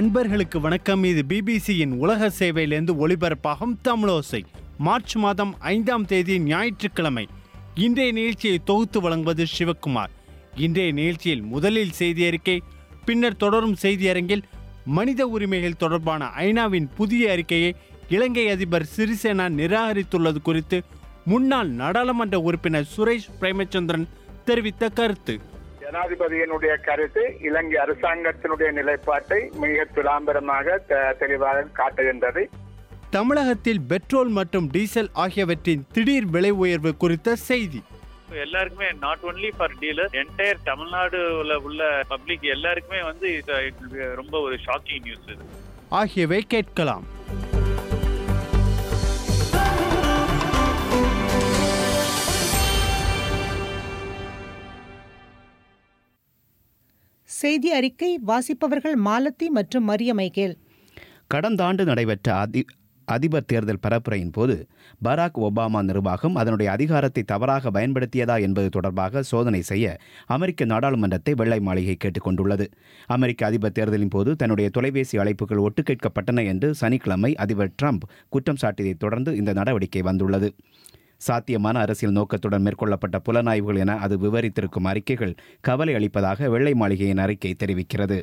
அன்பர்களுக்கு வணக்கம் இது பிபிசியின் உலக சேவையிலிருந்து ஒளிபரப்பாகும் தமிழோசை மார்ச் மாதம் ஐந்தாம் தேதி ஞாயிற்றுக்கிழமை இன்றைய நிகழ்ச்சியை தொகுத்து வழங்குவது சிவக்குமார் இன்றைய நிகழ்ச்சியில் முதலில் செய்தி அறிக்கை பின்னர் தொடரும் செய்தியரங்கில் மனித உரிமைகள் தொடர்பான ஐநாவின் புதிய அறிக்கையை இலங்கை அதிபர் சிறிசேனா நிராகரித்துள்ளது குறித்து முன்னாள் நாடாளுமன்ற உறுப்பினர் சுரேஷ் பிரேமச்சந்திரன் தெரிவித்த கருத்து ஜனாதிபதியினுடைய கருத்து இலங்கை அரசாங்கத்தினுடைய நிலைப்பாட்டை மிக துலாம்பரமாக த- தெளிவாக காட்டுகின்றது தமிழகத்தில் பெட்ரோல் மற்றும் டீசல் ஆகியவற்றின் திடீர் விலை உயர்வு குறித்த செய்தி எல்லாருக்குமே not only for dealer entire தமிழ்நாடுல உள்ள பப்ளிக் எல்லாருக்குமே வந்து இது it will be ரொம்ப ஒரு ஷாக்கிங் நியூஸ் இது ஆகியவை கேட்கலாம் செய்தி அறிக்கை வாசிப்பவர்கள் மாலத்தி மற்றும் மரிய மைக்கேல் கடந்த ஆண்டு நடைபெற்ற அதி அதிபர் தேர்தல் பரப்புரையின் போது பராக் ஒபாமா நிர்வாகம் அதனுடைய அதிகாரத்தை தவறாக பயன்படுத்தியதா என்பது தொடர்பாக சோதனை செய்ய அமெரிக்க நாடாளுமன்றத்தை வெள்ளை மாளிகை கேட்டுக்கொண்டுள்ளது அமெரிக்க அதிபர் தேர்தலின் போது தன்னுடைய தொலைபேசி அழைப்புகள் ஒட்டு கேட்கப்பட்டன என்று சனிக்கிழமை அதிபர் ட்ரம்ப் குற்றம் சாட்டியதைத் தொடர்ந்து இந்த நடவடிக்கை வந்துள்ளது சாத்தியமான அரசியல் நோக்கத்துடன் மேற்கொள்ளப்பட்ட புலனாய்வுகள் என அது விவரித்திருக்கும் அறிக்கைகள் கவலை அளிப்பதாக வெள்ளை மாளிகையின் அறிக்கை தெரிவிக்கிறது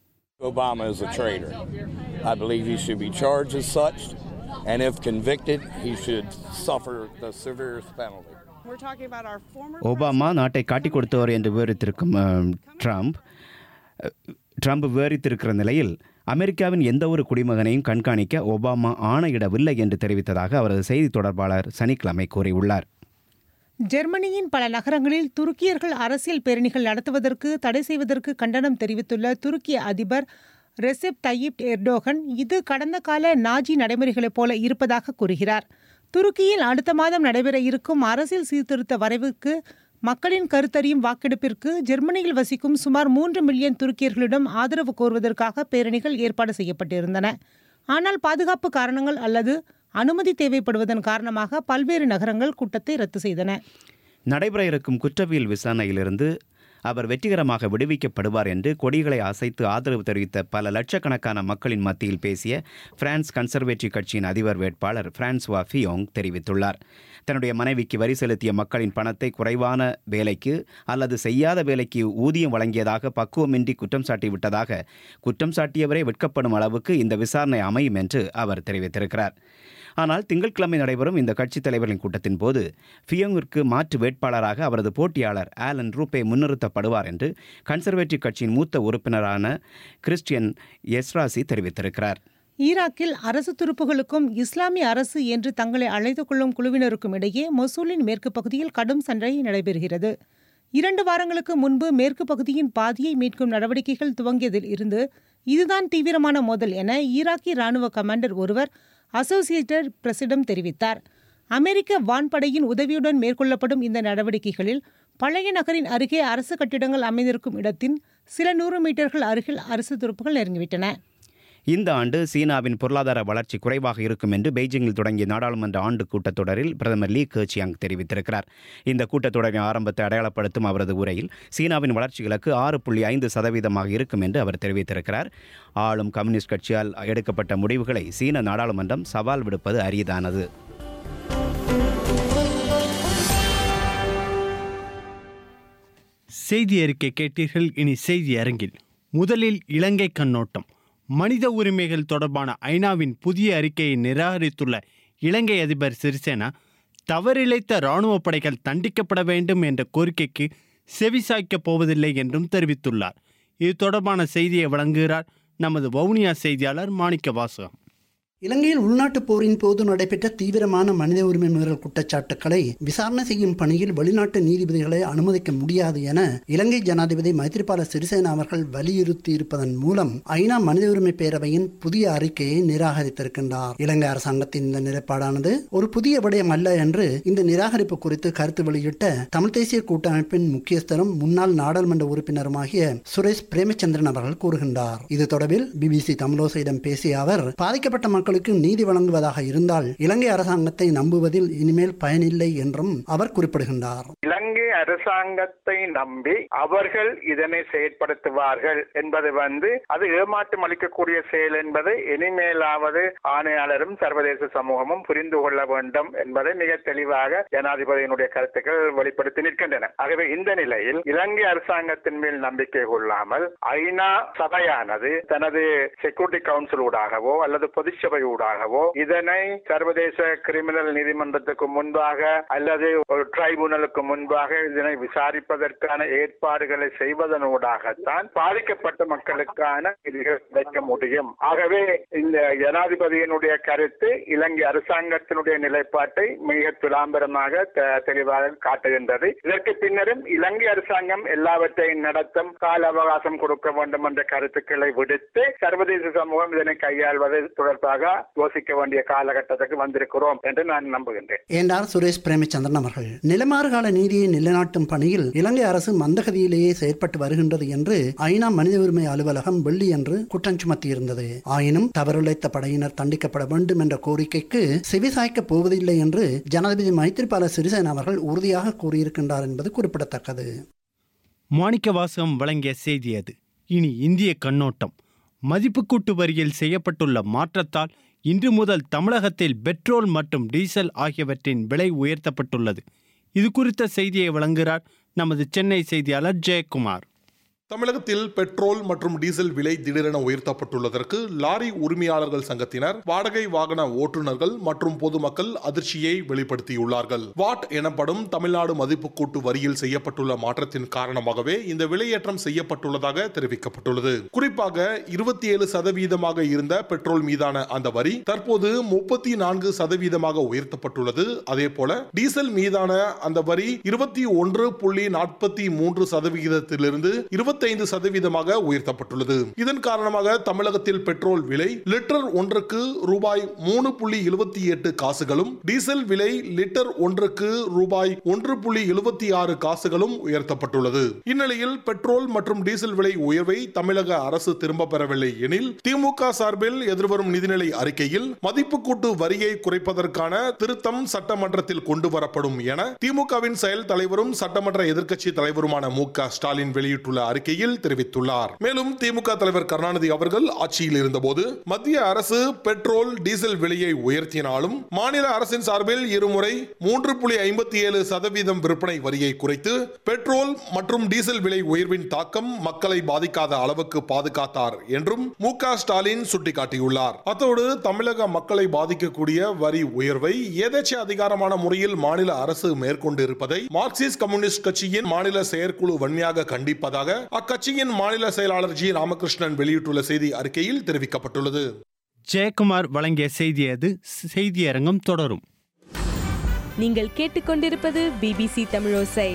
Obama is a traitor. I believe he should be charged as such, and if convicted, he should suffer the severest penalty. We're talking about our former Obama நாட்டை காட்டிக் கொடுத்தவர் என்று விவரித்திருக்கும் அஹ், ட்ரம்ப் அஹ், ட்ரம்ப் விவரித்திருக்கிற நிலையில் அமெரிக்காவின் எந்த ஒரு குடிமகனையும் கண்காணிக்க ஒபாமா ஆணையிடவில்லை என்று தெரிவித்ததாக அவரது செய்தி தொடர்பாளர் சனிக்கிழமை கூறியுள்ளார் ஜெர்மனியின் பல நகரங்களில் துருக்கியர்கள் அரசியல் பேரணிகள் நடத்துவதற்கு தடை செய்வதற்கு கண்டனம் தெரிவித்துள்ள துருக்கிய அதிபர் ரெசெப் தய்யிப் எர்டோகன் இது கடந்த கால நாஜி நடைமுறைகளைப் போல இருப்பதாக கூறுகிறார் துருக்கியில் அடுத்த மாதம் நடைபெற இருக்கும் அரசியல் சீர்திருத்த வரைவுக்கு மக்களின் கருத்தறியும் வாக்கெடுப்பிற்கு ஜெர்மனியில் வசிக்கும் சுமார் மூன்று மில்லியன் துருக்கியர்களிடம் ஆதரவு கோருவதற்காக பேரணிகள் ஏற்பாடு செய்யப்பட்டிருந்தன ஆனால் பாதுகாப்பு காரணங்கள் அல்லது அனுமதி தேவைப்படுவதன் காரணமாக பல்வேறு நகரங்கள் கூட்டத்தை ரத்து செய்தன நடைபெற இருக்கும் குற்றவியல் விசாரணையிலிருந்து அவர் வெற்றிகரமாக விடுவிக்கப்படுவார் என்று கொடிகளை அசைத்து ஆதரவு தெரிவித்த பல லட்சக்கணக்கான மக்களின் மத்தியில் பேசிய பிரான்ஸ் கன்சர்வேட்டிவ் கட்சியின் அதிபர் வேட்பாளர் பிரான்சுவா ஃபியோங் தெரிவித்துள்ளார் தன்னுடைய மனைவிக்கு வரி செலுத்திய மக்களின் பணத்தை குறைவான வேலைக்கு அல்லது செய்யாத வேலைக்கு ஊதியம் வழங்கியதாக பக்குவமின்றி குற்றம் சாட்டிவிட்டதாக குற்றம் சாட்டியவரே வெட்கப்படும் அளவுக்கு இந்த விசாரணை அமையும் என்று அவர் தெரிவித்திருக்கிறார் ஆனால் திங்கட்கிழமை நடைபெறும் இந்த கட்சித் தலைவர்களின் கூட்டத்தின் போது ஃபியோங்கிற்கு மாற்று வேட்பாளராக அவரது போட்டியாளர் ஆலன் ரூபே முன்னிறுத்தப்படுவார் என்று கன்சர்வேட்டிவ் கட்சியின் மூத்த உறுப்பினரான கிறிஸ்டியன் எஸ்ராசி தெரிவித்திருக்கிறார் ஈராக்கில் அரசு துருப்புகளுக்கும் இஸ்லாமிய அரசு என்று தங்களை அழைத்துக் கொள்ளும் குழுவினருக்கும் இடையே மொசூலின் மேற்கு பகுதியில் கடும் சண்டை நடைபெறுகிறது இரண்டு வாரங்களுக்கு முன்பு மேற்கு பகுதியின் பாதியை மீட்கும் நடவடிக்கைகள் துவங்கியதில் இருந்து இதுதான் தீவிரமான மோதல் என ஈராக்கி ராணுவ கமாண்டர் ஒருவர் அசோசியேட்டட் பிரஸிடம் தெரிவித்தார் அமெரிக்க வான்படையின் உதவியுடன் மேற்கொள்ளப்படும் இந்த நடவடிக்கைகளில் பழைய நகரின் அருகே அரசு கட்டிடங்கள் அமைந்திருக்கும் இடத்தின் சில நூறு மீட்டர்கள் அருகில் அரசு துருப்புகள் நெருங்கிவிட்டன இந்த ஆண்டு சீனாவின் பொருளாதார வளர்ச்சி குறைவாக இருக்கும் என்று பெய்ஜிங்கில் தொடங்கிய நாடாளுமன்ற ஆண்டு கூட்டத்தொடரில் பிரதமர் லீ கேச்சியாங் தெரிவித்திருக்கிறார் இந்த கூட்டத்தொடரின் ஆரம்பத்தை அடையாளப்படுத்தும் அவரது உரையில் சீனாவின் வளர்ச்சி இலக்கு ஆறு புள்ளி ஐந்து சதவீதமாக இருக்கும் என்று அவர் தெரிவித்திருக்கிறார் ஆளும் கம்யூனிஸ்ட் கட்சியால் எடுக்கப்பட்ட முடிவுகளை சீன நாடாளுமன்றம் சவால் விடுப்பது அரியதானது செய்தி அறிக்கை கேட்டீர்கள் இனி செய்தி அரங்கில் முதலில் இலங்கை கண்ணோட்டம் மனித உரிமைகள் தொடர்பான ஐநாவின் புதிய அறிக்கையை நிராகரித்துள்ள இலங்கை அதிபர் சிறிசேனா தவறிழைத்த இராணுவ படைகள் தண்டிக்கப்பட வேண்டும் என்ற கோரிக்கைக்கு செவிசாய்க்கப் போவதில்லை என்றும் தெரிவித்துள்ளார் இது தொடர்பான செய்தியை வழங்குகிறார் நமது வவுனியா செய்தியாளர் மாணிக்க வாசகம் இலங்கையில் உள்நாட்டுப் போரின் போது நடைபெற்ற தீவிரமான மனித உரிமை மீறல் குற்றச்சாட்டுக்களை விசாரணை செய்யும் பணியில் வெளிநாட்டு நீதிபதிகளை அனுமதிக்க முடியாது என இலங்கை ஜனாதிபதி மைத்ரிபால சிறிசேனா அவர்கள் வலியுறுத்தி இருப்பதன் மூலம் ஐநா மனித உரிமை பேரவையின் புதிய அறிக்கையை நிராகரித்திருக்கின்றார் இலங்கை அரசாங்கத்தின் இந்த நிலைப்பாடானது ஒரு புதிய விடயம் அல்ல என்று இந்த நிராகரிப்பு குறித்து கருத்து வெளியிட்ட தமிழ் தேசிய கூட்டமைப்பின் முக்கியஸ்தரும் முன்னாள் நாடாளுமன்ற உறுப்பினருமாகிய சுரேஷ் பிரேமச்சந்திரன் அவர்கள் கூறுகின்றார் இது தொடர்பில் பிபிசி தமிழோசையிடம் பேசிய அவர் பாதிக்கப்பட்ட மக்கள் பொதுமக்களுக்கு நீதி வழங்குவதாக இருந்தால் இலங்கை அரசாங்கத்தை நம்புவதில் இனிமேல் பயனில்லை என்றும் அவர் குறிப்பிடுகின்றார் இலங்கை அரசாங்கத்தை நம்பி அவர்கள் இதனை செயற்படுத்துவார்கள் என்பது வந்து அது ஏமாற்றம் அளிக்கக்கூடிய செயல் என்பதை இனிமேலாவது ஆணையாளரும் சர்வதேச சமூகமும் புரிந்து கொள்ள வேண்டும் என்பதை மிக தெளிவாக ஜனாதிபதியினுடைய கருத்துக்கள் வெளிப்படுத்தி நிற்கின்றன ஆகவே இந்த நிலையில் இலங்கை அரசாங்கத்தின் மேல் நம்பிக்கை கொள்ளாமல் ஐநா சபையானது தனது செக்யூரிட்டி கவுன்சில் ஊடாகவோ அல்லது பொதுச்சபை ஊடாகவோ இதனை சர்வதேச கிரிமினல் நீதிமன்றத்துக்கு முன்பாக அல்லது ஒரு டிரைபுனலுக்கு முன்பாக இதனை விசாரிப்பதற்கான ஏற்பாடுகளை செய்வதனூடாகத்தான் பாதிக்கப்பட்ட மக்களுக்கான நீதிகள் கிடைக்க முடியும் ஆகவே இந்த ஜனாதிபதியினுடைய கருத்து இலங்கை அரசாங்கத்தினுடைய நிலைப்பாட்டை மிக துலாம்பரமாக தெ- தெளிவாக காட்டுகின்றது இதற்கு பின்னரும் இலங்கை அரசாங்கம் எல்லாவற்றையும் நடத்தும் கால அவகாசம் கொடுக்க வேண்டும் என்ற கருத்துக்களை விடுத்து சர்வதேச சமூகம் இதனை கையாள்வது தொடர்பாக யோசிக்க வேண்டிய காலகட்டத்துக்கு வந்திருக்கிறோம் என்று நான் நம்புகின்றேன் என்றார் சுரேஷ் பிரேமச்சந்திரன் அவர்கள் நிலமாறுகால நீதியை நிலைநாட்டும் பணியில் இலங்கை அரசு மந்தகதியிலேயே செயற்பட்டு வருகின்றது என்று ஐநா மனித உரிமை அலுவலகம் வெள்ளி என்று குற்றம் சுமத்தியிருந்தது ஆயினும் தவறிழைத்த படையினர் தண்டிக்கப்பட வேண்டும் என்ற கோரிக்கைக்கு செவிசாய்க்கப் போவதில்லை என்று ஜனாதிபதி மைத்திரிபால சிறிசேன அவர்கள் உறுதியாக கூறியிருக்கின்றார் என்பது குறிப்பிடத்தக்கது மாணிக்கவாசகம் வழங்கிய செய்தி அது இனி இந்திய கண்ணோட்டம் மதிப்புக்கூட்டு வரியில் செய்யப்பட்டுள்ள மாற்றத்தால் இன்று முதல் தமிழகத்தில் பெட்ரோல் மற்றும் டீசல் ஆகியவற்றின் விலை உயர்த்தப்பட்டுள்ளது இது குறித்த செய்தியை வழங்குகிறார் நமது சென்னை செய்தியாளர் ஜெயக்குமார் தமிழகத்தில் பெட்ரோல் மற்றும் டீசல் விலை திடீரென உயர்த்தப்பட்டுள்ளதற்கு லாரி உரிமையாளர்கள் சங்கத்தினர் வாடகை வாகன ஓட்டுநர்கள் மற்றும் பொதுமக்கள் அதிர்ச்சியை வெளிப்படுத்தியுள்ளார்கள் வாட் எனப்படும் தமிழ்நாடு மதிப்பு கூட்டு வரியில் செய்யப்பட்டுள்ள மாற்றத்தின் காரணமாகவே இந்த விலையேற்றம் செய்யப்பட்டுள்ளதாக தெரிவிக்கப்பட்டுள்ளது குறிப்பாக இருபத்தி ஏழு சதவீதமாக இருந்த பெட்ரோல் மீதான அந்த வரி தற்போது முப்பத்தி நான்கு சதவீதமாக உயர்த்தப்பட்டுள்ளது அதே போல டீசல் மீதான அந்த வரி இருபத்தி ஒன்று புள்ளி நாற்பத்தி மூன்று சதவிகிதத்திலிருந்து இருபத்தைந்து சதவீதமாக உயர்த்தப்பட்டுள்ளது இதன் காரணமாக தமிழகத்தில் பெட்ரோல் விலை லிட்டர் ஒன்றுக்கு ரூபாய் மூணு புள்ளி எழுபத்தி எட்டு காசுகளும் டீசல் விலை லிட்டர் ஒன்றுக்கு ரூபாய் ஒன்று புள்ளி எழுபத்தி ஆறு காசுகளும் உயர்த்தப்பட்டுள்ளது இந்நிலையில் பெட்ரோல் மற்றும் டீசல் விலை உயர்வை தமிழக அரசு திரும்ப பெறவில்லை எனில் திமுக சார்பில் எதிர்வரும் நிதிநிலை அறிக்கையில் மதிப்பு கூட்டு வரியை குறைப்பதற்கான திருத்தம் சட்டமன்றத்தில் கொண்டு வரப்படும் என திமுகவின் செயல் தலைவரும் சட்டமன்ற எதிர்க்கட்சி தலைவருமான மு க ஸ்டாலின் வெளியிட்டுள்ள அறிக்கையில் தெரிவித்துள்ளார் மேலும் திமுக தலைவர் கருணாநிதி அவர்கள் ஆட்சியில் இருந்தபோது மத்திய அரசு பெட்ரோல் டீசல் விலையை உயர்த்தினாலும் மாநில அரசின் சார்பில் இருமுறை மூன்று புள்ளி ஐம்பத்தி ஏழு சதவீதம் விற்பனை வரியை குறைத்து பெட்ரோல் மற்றும் டீசல் விலை உயர்வின் தாக்கம் மக்களை பாதிக்காத அளவுக்கு பாதுகாத்தார் என்றும் மு க ஸ்டாலின் சுட்டிக்காட்டியுள்ளார் அத்தோடு தமிழக மக்களை பாதிக்கக்கூடிய வரி உயர்வை ஏதேச்ச அதிகாரமான முறையில் மாநில அரசு மேற்கொண்டிருப்பதை மார்க்சிஸ்ட் கம்யூனிஸ்ட் கட்சியின் மாநில செயற்குழு வன்மையாக கண்டிப்பதாக அக்கட்சியின் மாநில செயலாளர் ஜி ராமகிருஷ்ணன் வெளியிட்டுள்ள செய்தி அறிக்கையில் தெரிவிக்கப்பட்டுள்ளது ஜெயக்குமார் வழங்கிய செய்தி அது செய்தியரங்கம் தொடரும் நீங்கள் கேட்டுக்கொண்டிருப்பது பிபிசி தமிழோசை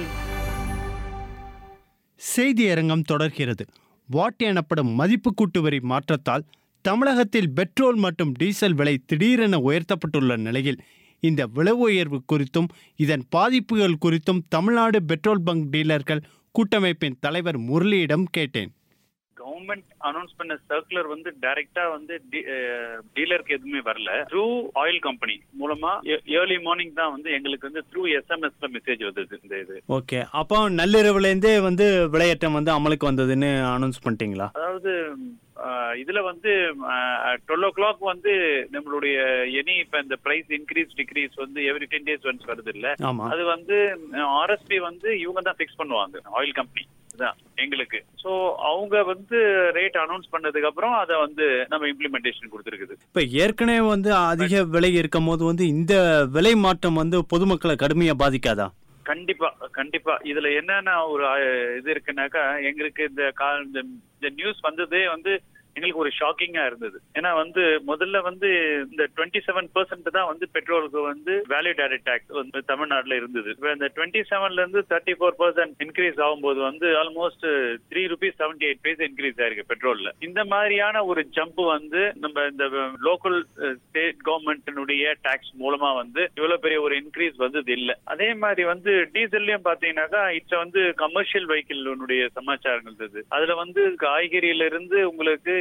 செய்தியரங்கம் தொடர்கிறது வாட் எனப்படும் மதிப்பு கூட்டு வரி மாற்றத்தால் தமிழகத்தில் பெட்ரோல் மற்றும் டீசல் விலை திடீரென உயர்த்தப்பட்டுள்ள நிலையில் இந்த விலை உயர்வு குறித்தும் இதன் பாதிப்புகள் குறித்தும் தமிழ்நாடு பெட்ரோல் பங்க் டீலர்கள் கூட்டமைப்பின் தலைவர் முரளியிடம் கேட்டேன் கவர்மெண்ட் அனௌன்ஸ் பண்ண சர்க்குலர் வந்து டைரக்டா வந்து டீலருக்கு எதுவுமே வரல த்ரூ ஆயில் கம்பெனி மூலமா ஏர்லி மார்னிங் தான் வந்து எங்களுக்கு வந்து த்ரூ எஸ்எம்எஸ்ல மெசேஜ் வந்தது இந்த இது ஓகே அப்போ நள்ளிரவுலேருந்தே வந்து விலையேற்றம் வந்து அமலுக்கு வந்ததுன்னு அனௌன்ஸ் பண்ணிட்டீங்களா அதாவது அஹ், இதுல வந்து டுவெல் ஓ கிளாக் வந்து நம்மளுடைய எனி இப்ப இந்த பிரைஸ் இன்க்ரீஸ் டிக்ரீஸ் வந்து எவ்ரி டென் டேஸ் ஒன்ஸ் வருது இல்ல ஆமா அது வந்து ஆர்எஸ்பி வந்து இவங்க தான் ஃபிக்ஸ் பண்ணுவாங்க ஆயில் கம்பெனி தான் எங்களுக்கு சோ அவங்க வந்து ரேட் அனௌன்ஸ் பண்ணதுக்கு அப்புறம் அதை வந்து நம்ம இம்ப்ளிமெண்டேஷன் கொடுத்துருக்குது இப்போ ஏற்கனவே வந்து அதிக விலை இருக்கும் போது வந்து இந்த விலை மாற்றம் வந்து பொதுமக்களை கடுமையாக பாதிக்காதா கண்டிப்பா கண்டிப்பா இதுல என்னென்ன ஒரு அஹ், இது இருக்குன்னாக்கா எங்களுக்கு இந்த கா- இந்த இந்த நியூஸ் வந்ததே வந்து எங்களுக்கு ஒரு ஷாக்கிங்கா இருந்தது ஏன்னா வந்து முதல்ல வந்து இந்த டுவெண்ட்டி செவன் பெர்சென்ட் தான் வந்து பெட்ரோலுக்கு வந்து வேல்யூ டேரக்ட் டேக்ஸ் வந்து தமிழ்நாட்டுல இருந்தது இப்போ இந்த டுவெண்ட்டி செவன்ல இருந்து தேர்ட்டி ஃபோர் பர்சன்ட் இன்க்ரீஸ் ஆகும்போது வந்து almost three rupees seventy eight paise increase ஆயிருக்கு பெட்ரோல்ல இந்த மாதிரியான ஒரு ஜம்ப் வந்து நம்ம இந்த லோக்கல் ஸ்டேட் கவர்மெண்ட்டினுடைய டாக்ஸ் மூலமா வந்து இவ்வளவு பெரிய ஒரு இன்க்ரீஸ் வந்தது இல்ல அதே மாதிரி வந்து டீசல்லயும் பாத்தீங்கன்னாக்கா இட்ஸ் வந்து கமர்ஷியல் வெஹிக்கிளுடைய சமாச்சாரங்கள் இது அதுல வந்து காய்கறியில இருந்து உங்களுக்கு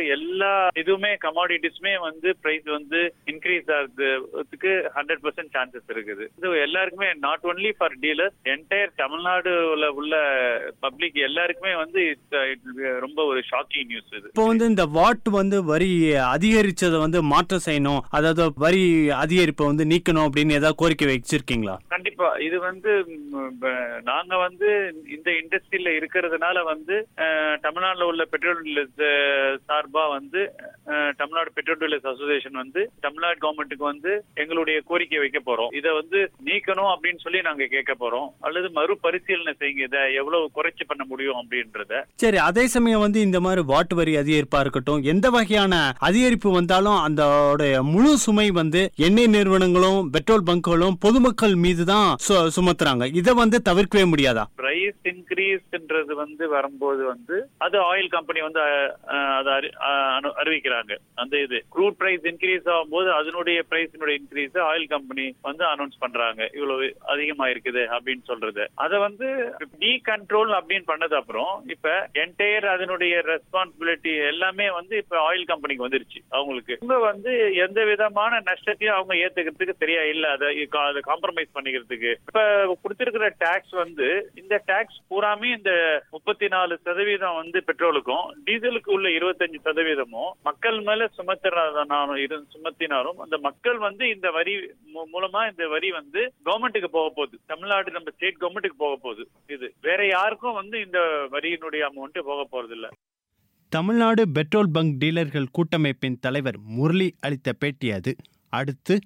எல்லா இதுவுமே கமாடிட்டிஸுமே வந்து பிரைஸ் வந்து இன்க்ரீஸ் ஆகுறதுக்கு ஹண்ட்ரட் பர்சன்ட் சான்சஸ் இருக்குது இது எல்லாருக்குமே not only for dealers entire தமிழ்நாடுல உள்ள பப்ளிக் எல்லாருக்குமே வந்து it's, uh, it will be ரொம்ப ஒரு ஷாக்கிங் நியூஸ் இது இப்போ வந்து இந்த வாட் வந்து வரி அதிகரிச்சதை வந்து மாற்றம் செய்யணும் அதாவது வரி அதிகரிப்பை வந்து நீக்கணும் அப்படின்னு ஏதாவது கோரிக்கை வச்சிருக்கீங்களா கண்டிப்பா இது வந்து ம், ப- நாங்க வந்து இந்த இண்டஸ்ட்ரியில இருக்கிறதுனால வந்து அஹ், தமிழ்நாட்டுல உள்ள பெட்ரோல் டீலர்ஸ் அஹ், சார்பா வந்து அஹ், தமிழ்நாடு பெட்ரோல் டீலர்ஸ் அசோசியேஷன் வந்து தமிழ்நாடு கவர்மெண்ட்டுக்கு வந்து எங்களுடைய கோரிக்கை வைக்க போறோம் இதை வந்து நீக்கணும் அப்படின்னு சொல்லி நாங்க கேட்க போறோம் அல்லது மறுபரிசீலனை செய்யுங்க இதை எவ்வளவு குறைச்சு பண்ண முடியும் அப்படின்றத சரி அதே சமயம் வந்து இந்த மாதிரி வாட்டு வரி அதிகரிப்பா இருக்கட்டும் எந்த வகையான அதிகரிப்பு வந்தாலும் அந்த முழு சுமை வந்து எண்ணெய் நிறுவனங்களும் பெட்ரோல் பங்குகளும் பொதுமக்கள் மீது தான் சு- சுமத்துறாங்க இதை வந்து தவிர்க்கவே முடியாதா பிரைஸ் இன்க்ரீஸ்ன்றது வந்து வரும்போது வந்து அது ஆயில் கம்பெனி வந்து அஹ், அஹ், அதை அறி- அஹ், அனு- அறிவிக்கிறாங்க அந்த இது க்ரூட் பிரைஸ் இன்க்ரீஸ் ஆகும்போது அதனுடைய பிரைஸினுடைய இன்க்ரீஸ் ஆயில் கம்பெனி வந்து அனௌன்ஸ் பண்றாங்க இவ்வளவு அதிகமா இருக்குது அப்படின்னு சொல்றது அதை வந்து டீ கண்ட்ரோல் அப்படின்னு பண்ணது அப்புறம் இப்ப என்டையர் அதனுடைய ரெஸ்பான்சிபிலிட்டி எல்லாமே வந்து இப்ப ஆயில் கம்பெனிக்கு வந்துருச்சு அவங்களுக்கு இவங்க வந்து எந்த விதமான நஷ்டத்தையும் அவங்க ஏத்துக்கிறதுக்கு சரியா இல்ல அதை அதை காம்ப்ரமைஸ் பண்ணிக்கிறதுக்கு இப்ப கொடுத்திருக்கிற டாக்ஸ் வந்து இந்த டாக்ஸ் பூராமே இந்த முப்பத்தி நாலு சதவீதம் வந்து பெட்ரோலுக்கும் டீசலுக்கு உள்ள இருபத்தஞ்சு சதவீதமும் மக்கள் மேல சுமத்துறதானாலும் இரு சுமத்தினாலும் அந்த மக்கள் வந்து இந்த வரி மூ- மூலமா இந்த வரி வந்து கவர்மெண்ட்டுக்கு போக போகுது தமிழ்நாடு நம்ம ஸ்டேட் கவர்மெண்ட்டுக்கு போக போகுது இது வேற யாருக்கும் வந்து இந்த வரியினுடைய அமௌண்ட் போக போறது இல்ல தமிழ்நாடு பெட்ரோல் பங்க் டீலர்கள் கூட்டமைப்பின் தலைவர் முரளி அளித்த பேட்டி அது அடுத்து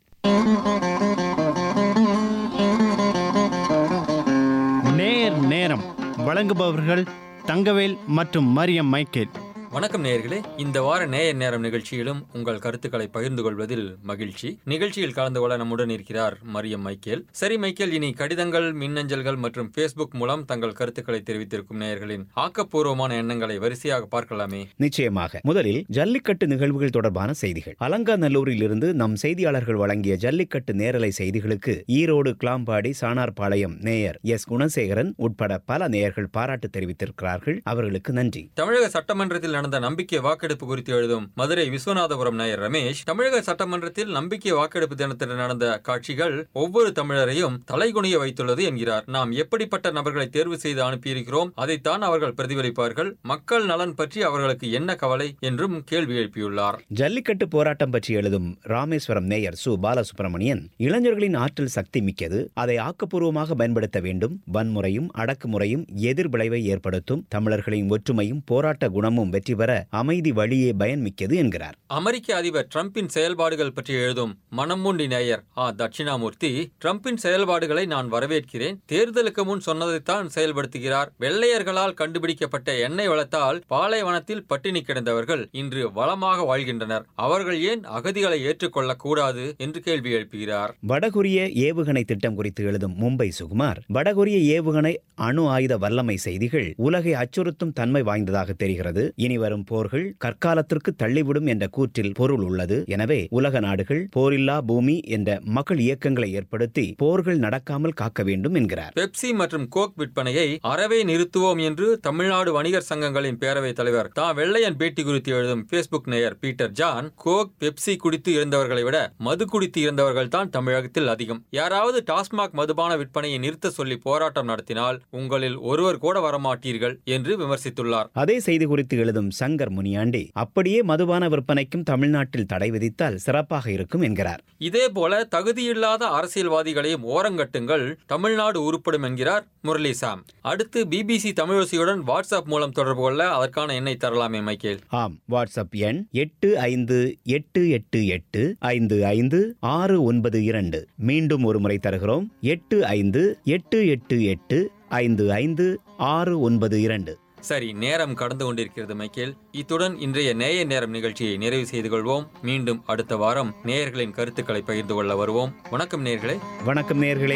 நேர் நேரம் வழங்குபவர்கள் தங்கவேல் மற்றும் மரியம் மைக்கேல் வணக்கம் நேயர்களே இந்த வார நேயர் நேரம் நிகழ்ச்சியிலும் உங்கள் கருத்துக்களை பகிர்ந்து கொள்வதில் மகிழ்ச்சி நிகழ்ச்சியில் கலந்து கொள்ள நம்முடன் இருக்கிறார் மரியம் மைக்கேல் சரி மைக்கேல் இனி கடிதங்கள் மின்னஞ்சல்கள் மற்றும் ஃபேஸ்புக் மூலம் தங்கள் கருத்துக்களை தெரிவித்திருக்கும் நேயர்களின் ஆக்கப்பூர்வமான எண்ணங்களை வரிசையாக பார்க்கலாமே நிச்சயமாக முதலில் ஜல்லிக்கட்டு நிகழ்வுகள் தொடர்பான செய்திகள் அலங்காநல்லூரில் இருந்து நம் செய்தியாளர்கள் வழங்கிய ஜல்லிக்கட்டு நேரலை செய்திகளுக்கு ஈரோடு கிளாம்பாடி சானார்பாளையம் நேயர் எஸ் குணசேகரன் உட்பட பல நேயர்கள் பாராட்டு தெரிவித்திருக்கிறார்கள் அவர்களுக்கு நன்றி தமிழக சட்டமன்றத்தில் நடந்த நம்பிக்கை வாக்கெடுப்பு குறித்து எழுதும் மதுரை விஸ்வநாதபுரம் நாயர் ரமேஷ் தமிழக சட்டமன்றத்தில் நம்பிக்கை வாக்கெடுப்பு தினத்தில் நடந்த காட்சிகள் ஒவ்வொரு தமிழரையும் தலைகுனிய வைத்துள்ளது என்கிறார் நாம் எப்படிப்பட்ட நபர்களை தேர்வு செய்து அனுப்பியிருக்கிறோம் அதைத்தான் அவர்கள் பிரதிபலிப்பார்கள் மக்கள் நலன் பற்றி அவர்களுக்கு என்ன கவலை என்றும் கேள்வி எழுப்பியுள்ளார் ஜல்லிக்கட்டு போராட்டம் பற்றி எழுதும் ராமேஸ்வரம் நேயர் சு பாலசுப்ரமணியன் இளைஞர்களின் ஆற்றல் சக்தி மிக்கது அதை ஆக்கப்பூர்வமாக பயன்படுத்த வேண்டும் வன்முறையும் அடக்குமுறையும் எதிர்விளைவை ஏற்படுத்தும் தமிழர்களின் ஒற்றுமையும் போராட்ட குணமும் வெற்றி பெற அமைதி வழியே பயன்மிக்கது என்கிறார் அமெரிக்க அதிபர் டிரம்பின் செயல்பாடுகள் பற்றி எழுதும் மனமுண்டி நேயர் ஆ தட்சிணாமூர்த்தி டிரம்பின் செயல்பாடுகளை நான் வரவேற்கிறேன் தேர்தலுக்கு முன் சொன்னதைத்தான் செயல்படுத்துகிறார் வெள்ளையர்களால் கண்டுபிடிக்கப்பட்ட எண்ணெய் வளத்தால் பாலைவனத்தில் பட்டினி கிடந்தவர்கள் இன்று வளமாக வாழ்கின்றனர் அவர்கள் ஏன் அகதிகளை ஏற்றுக்கொள்ளக் கூடாது என்று கேள்வி எழுப்புகிறார் வடகொரிய ஏவுகணை திட்டம் குறித்து எழுதும் மும்பை சுகுமார் வடகொரிய ஏவுகணை அணு ஆயுத வல்லமை செய்திகள் உலகை அச்சுறுத்தும் தன்மை வாய்ந்ததாக தெரிகிறது இனி வரும் போர்கள் கற்காலத்திற்கு தள்ளிவிடும் என்ற கூற்றில் பொருள் உள்ளது எனவே உலக நாடுகள் போரில்லா பூமி என்ற மக்கள் இயக்கங்களை ஏற்படுத்தி போர்கள் நடக்காமல் காக்க வேண்டும் என்கிறார் பெப்சி மற்றும் கோக் விற்பனையை அறவே நிறுத்துவோம் என்று தமிழ்நாடு வணிகர் சங்கங்களின் பேரவைத் தலைவர் தா வெள்ளையன் பேட்டி குறித்து எழுதும் பேஸ்புக் நேயர் பீட்டர் ஜான் கோக் பெப்சி குடித்து இருந்தவர்களை விட மது குடித்து இருந்தவர்கள் தான் தமிழகத்தில் அதிகம் யாராவது டாஸ்மாக் மதுபான விற்பனையை நிறுத்த சொல்லி போராட்டம் நடத்தினால் உங்களில் ஒருவர் கூட வரமாட்டீர்கள் என்று விமர்சித்துள்ளார் அதே செய்தி குறித்து எழுதும் சங்கர் முனியாண்டி அப்படியே மதுபான விற்பனைக்கும் தமிழ்நாட்டில் தடை விதித்தால் சிறப்பாக இருக்கும் என்கிறார் இதேபோல தகுதியில்லாத அரசியல்வாதிகளையும் ஓரங்கட்டுங்கள் தமிழ்நாடு உருப்படும் என்கிறார் முரளி சாம் அடுத்து பிபிசி தமிழோசியுடன் வாட்ஸ்அப் மூலம் தொடர்பு கொள்ள அதற்கான எண்ணை தரலாமே மைக்கேல் ஆம் வாட்ஸ்அப் எண் எட்டு ஐந்து எட்டு எட்டு எட்டு ஐந்து ஐந்து ஆறு ஒன்பது இரண்டு மீண்டும் ஒரு முறை தருகிறோம் எட்டு ஐந்து எட்டு எட்டு எட்டு ஐந்து ஐந்து ஆறு ஒன்பது இரண்டு சரி நேரம் கடந்து கொண்டிருக்கிறது மைக்கேல் இத்துடன் இன்றைய நேய நேரம் நிகழ்ச்சியை நிறைவு செய்து கொள்வோம் மீண்டும் அடுத்த வாரம் நேயர்களின் கருத்துக்களை பகிர்ந்து கொள்ள வருவோம் வணக்கம் நேயர்களே வணக்கம் நேயர்களே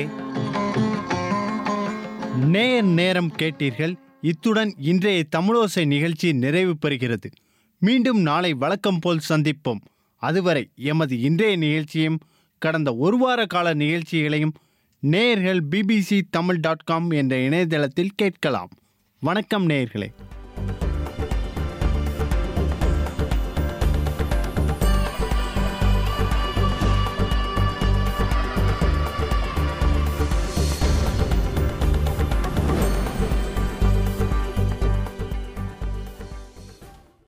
நேர் நேரம் கேட்டீர்கள் இத்துடன் இன்றைய தமிழோசை நிகழ்ச்சி நிறைவு பெறுகிறது மீண்டும் நாளை வழக்கம் போல் சந்திப்போம் அதுவரை எமது இன்றைய நிகழ்ச்சியும் கடந்த ஒரு வார கால நிகழ்ச்சிகளையும் நேயர்கள் பிபிசி தமிழ் டாட் காம் என்ற இணையதளத்தில் கேட்கலாம் வணக்கம் நேயர்களே